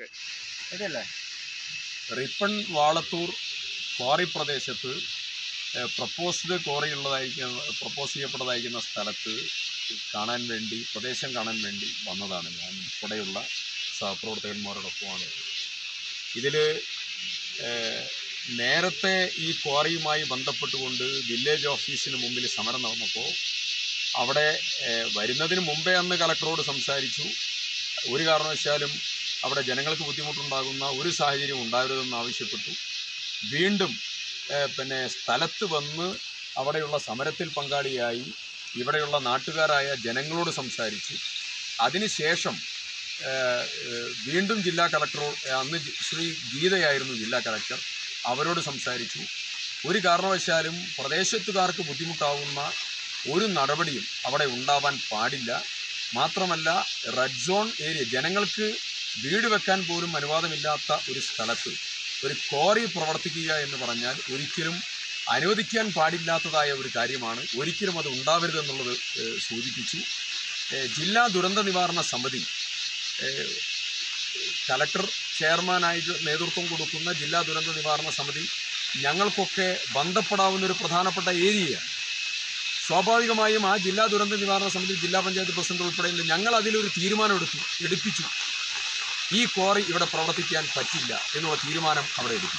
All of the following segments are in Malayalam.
ഇതല്ലേ റിപ്പൺ വാളത്തൂർ ക്വാറി പ്രദേശത്ത് പ്രപ്പോസ്ഡ് ക്വാറി ഉള്ളതായിരിക്കുന്ന പ്രപ്പോസ് ചെയ്യപ്പെട്ടതായിരിക്കുന്ന സ്ഥലത്ത് കാണാൻ വേണ്ടി പ്രദേശം കാണാൻ വേണ്ടി വന്നതാണ് ഞാൻ ഉൾപ്പെടെയുള്ള സഹപ്രവർത്തകന്മാരോടൊപ്പമാണ് ഇതിൽ നേരത്തെ ഈ ക്വാറിയുമായി ബന്ധപ്പെട്ടുകൊണ്ട് വില്ലേജ് ഓഫീസിന് മുമ്പിൽ സമരം നടന്നപ്പോൾ അവിടെ ഏഹ്, വരുന്നതിന് മുമ്പേ അന്ന് കളക്ടറോട് സംസാരിച്ചു ഒരു കാരണവശാലും അവിടെ ജനങ്ങൾക്ക് ബുദ്ധിമുട്ടുണ്ടാകുന്ന ഒരു സാഹചര്യം ഉണ്ടാകരുതെന്ന് ആവശ്യപ്പെട്ടു വീണ്ടും ഏഹ്, പിന്നെ സ്ഥലത്ത് വന്ന് അവിടെയുള്ള സമരത്തിൽ പങ്കാളിയായി ഇവിടെയുള്ള നാട്ടുകാരായ ജനങ്ങളോട് സംസാരിച്ചു അതിനുശേഷം ഏഹ്, ഏഹ്, വീണ്ടും ജില്ലാ കളക്ടറോ അന്ന് ജി- ശ്രീ ഗീതയായിരുന്നു ജില്ലാ കളക്ടർ അവരോട് സംസാരിച്ചു ഒരു കാരണവശാലും പ്രദേശത്തുകാർക്ക് ബുദ്ധിമുട്ടാവുന്ന ഒരു നടപടിയും അവിടെ ഉണ്ടാവാൻ പാടില്ല മാത്രമല്ല റെഡ് സോൺ ഏരിയ ജനങ്ങൾക്ക് വീട് വെക്കാൻ പോലും അനുവാദമില്ലാത്ത ഒരു സ്ഥലത്ത് ഒരു ക്വാറി പ്രവർത്തിക്കുക എന്ന് പറഞ്ഞാൽ ഒരിക്കലും അനുവദിക്കാൻ പാടില്ലാത്തതായ ഒരു കാര്യമാണ് ഒരിക്കലും അത് ഉണ്ടാവരുതെന്നുള്ളത് ഏഹ്, സൂചിപ്പിച്ചു ഏഹ്, ജില്ലാ ദുരന്ത നിവാരണ സമിതി ഏഹ്, കലക്ടർ ചെയർമാനായിട്ട് നേതൃത്വം കൊടുക്കുന്ന ജില്ലാ ദുരന്ത നിവാരണ സമിതി ഞങ്ങൾക്കൊക്കെ ബന്ധപ്പെടാവുന്ന ഒരു പ്രധാനപ്പെട്ട ഏരിയയാണ് സ്വാഭാവികമായും ആ ജില്ലാ ദുരന്ത നിവാരണ സമിതി ജില്ലാ പഞ്ചായത്ത് പ്രസിഡന്റ് ഉൾപ്പെടെയുള്ള ഞങ്ങൾ അതിലൊരു തീരുമാനം എടുത്തു എടുപ്പിച്ചു ഈ ക്വാറി ഇവിടെ പ്രവർത്തിക്കാൻ പറ്റില്ല എന്നുള്ള തീരുമാനം അവിടെ എടുത്തു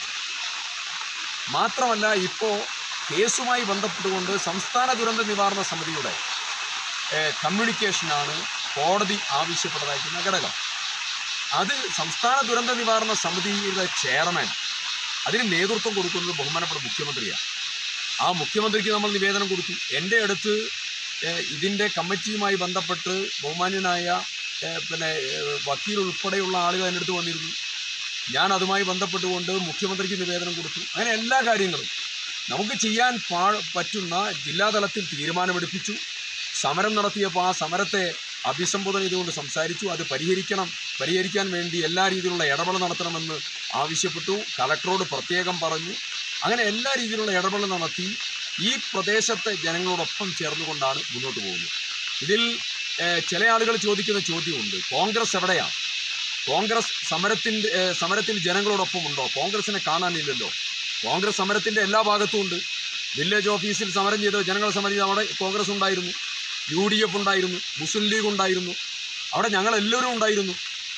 മാത്രമല്ല ഇപ്പോൾ കേസുമായി ബന്ധപ്പെട്ടുകൊണ്ട് സംസ്ഥാന ദുരന്ത നിവാരണ സമിതിയുടെ ഏഹ്, കമ്മ്യൂണിക്കേഷനാണ് കോടതി ആവശ്യപ്പെട്ടതായിരിക്കുന്ന ഘടകം അത് സംസ്ഥാന ദുരന്ത നിവാരണ സമിതിയുടെ ചെയർമാൻ അതിന് നേതൃത്വം കൊടുക്കുന്നത് ബഹുമാനപ്പെട്ട മുഖ്യമന്ത്രിയാണ് ആ മുഖ്യമന്ത്രിക്ക് നമ്മൾ നിവേദനം കൊടുത്തു എൻ്റെ അടുത്ത് ഏഹ്, ഇതിൻ്റെ കമ്മിറ്റിയുമായി ബന്ധപ്പെട്ട് ബഹുമാന്യനായ ഏഹ്, പിന്നെ ഏഹ്, വക്കീൽ ഉൾപ്പെടെയുള്ള ആളുകൾ എൻ്റെ അടുത്ത് വന്നിരുന്നു ഞാൻ അതുമായി ബന്ധപ്പെട്ടുകൊണ്ട് മുഖ്യമന്ത്രിക്ക് നിവേദനം കൊടുത്തു അങ്ങനെ എല്ലാ കാര്യങ്ങളും നമുക്ക് ചെയ്യാൻ പാ പറ്റുന്ന ജില്ലാതലത്തിൽ തീരുമാനമെടുപ്പിച്ചു സമരം നടത്തിയപ്പോൾ ആ സമരത്തെ അഭിസംബോധന ചെയ്തുകൊണ്ട് സംസാരിച്ചു അത് പരിഹരിക്കണം പരിഹരിക്കാൻ വേണ്ടി എല്ലാ രീതിയിലുള്ള ഇടപെടൽ നടത്തണമെന്ന് ആവശ്യപ്പെട്ടു കലക്ടറോട് പ്രത്യേകം പറഞ്ഞു അങ്ങനെ എല്ലാ രീതിയിലുള്ള ഇടപെടൽ നടത്തി ഈ പ്രദേശത്തെ ജനങ്ങളോടൊപ്പം ചേർന്നുകൊണ്ടാണ് മുന്നോട്ട് പോകുന്നത് ഇതിൽ ഏഹ്, ചില ആളുകൾ ചോദിക്കുന്ന ചോദ്യമുണ്ട് കോൺഗ്രസ് എവിടെയാണ് കോൺഗ്രസ് സമരത്തിൻ്റെ ഏഹ്, സമരത്തിൽ ജനങ്ങളോടൊപ്പം ഉണ്ടോ കോൺഗ്രസിനെ കാണാനില്ലല്ലോ കോൺഗ്രസ് സമരത്തിൻ്റെ എല്ലാ ഭാഗത്തും ഉണ്ട് വില്ലേജ് ഓഫീസിൽ സമരം ചെയ്ത ജനങ്ങൾ സമിതി അവിടെ കോൺഗ്രസ് ഉണ്ടായിരുന്നു യു ഡി എഫ് ഉണ്ടായിരുന്നു മുസ്ലിം ലീഗ് ഉണ്ടായിരുന്നു അവിടെ ഞങ്ങൾ എല്ലാവരും ഉണ്ടായിരുന്നു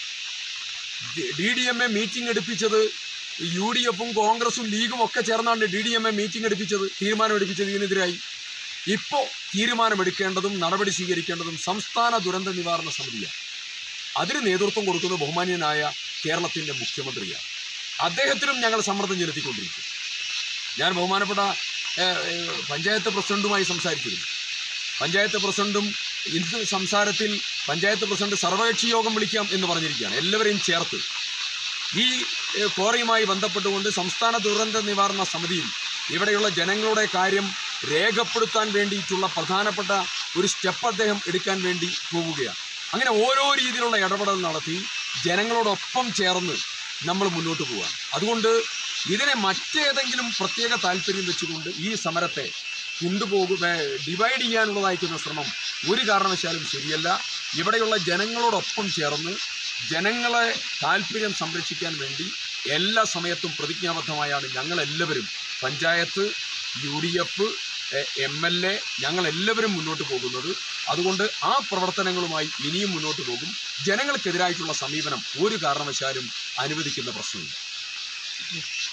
D D M A meeting എടുപ്പിച്ചത് യു ഡി എഫും കോൺഗ്രസും ലീഗും ഒക്കെ ചേർന്നാണ് D D M A meeting എടുപ്പിച്ചത് തീരുമാനം എടുപ്പിച്ചത് ഇതിനെതിരായി ഇപ്പോൾ തീരുമാനമെടുക്കേണ്ടതും നടപടി സ്വീകരിക്കേണ്ടതും സംസ്ഥാന ദുരന്ത നിവാരണ സമിതിയാണ് അതിന് നേതൃത്വം കൊടുക്കുന്നത് ബഹുമാന്യനായ കേരളത്തിൻ്റെ മുഖ്യമന്ത്രിയാണ് അദ്ദേഹത്തിനും ഞങ്ങൾ സമ്മർദ്ദം ചെലുത്തിക്കൊണ്ടിരിക്കും ഞാൻ ബഹുമാനപ്പെട്ട ഏഹ്, ഏഹ്, പഞ്ചായത്ത് പ്രസിഡന്റുമായി സംസാരിച്ചിരുന്നു പഞ്ചായത്ത് പ്രസിഡന്റും ഇന്ന് സംസാരത്തിൽ പഞ്ചായത്ത് പ്രസിഡന്റ് സർവകക്ഷി യോഗം വിളിക്കാം എന്ന് പറഞ്ഞിരിക്കുകയാണ് എല്ലാവരെയും ചേർത്ത് ഈ ഏഹ്, ക്വാറിയുമായി ബന്ധപ്പെട്ടുകൊണ്ട് സംസ്ഥാന ദുരന്ത നിവാരണ സമിതിയിൽ ഇവിടെയുള്ള ജനങ്ങളുടെ കാര്യം രേഖപ്പെടുത്താൻ വേണ്ടിയിട്ടുള്ള പ്രധാനപ്പെട്ട ഒരു സ്റ്റെപ്പ് അദ്ദേഹം എടുക്കാൻ വേണ്ടി പോവുകയാണ് അങ്ങനെ ഓരോ രീതിയിലുള്ള ഇടപെടൽ നടത്തി ജനങ്ങളോടൊപ്പം ചേർന്ന് നമ്മൾ മുന്നോട്ട് പോവുകയാണ് അതുകൊണ്ട് ഇതിനെ മറ്റേതെങ്കിലും പ്രത്യേക താല്പര്യം വെച്ചുകൊണ്ട് ഈ സമരത്തെ കൊണ്ടുപോകുക ഡിവൈഡ് ചെയ്യാനുള്ളതായിരിക്കുന്ന ശ്രമം ഒരു കാരണവശാലും ശരിയല്ല ഇവിടെയുള്ള ജനങ്ങളോടൊപ്പം ചേർന്ന് ജനങ്ങളെ താല്പര്യം സംരക്ഷിക്കാൻ വേണ്ടി എല്ലാ സമയത്തും പ്രതിജ്ഞാബദ്ധമായാണ് ഞങ്ങളെല്ലാവരും panchayat U D F M L A ഞങ്ങളെല്ലാവരും മുന്നോട്ട് പോകുന്നത് അതുകൊണ്ട് ആ പ്രവർത്തനങ്ങളുമായി ഇനിയും മുന്നോട്ട് പോകും ജനങ്ങൾക്കെതിരായിട്ടുള്ള സമീപനം ഒരു കാരണവശാലും അനുവദിക്കുന്ന പ്രശ്നമില്ല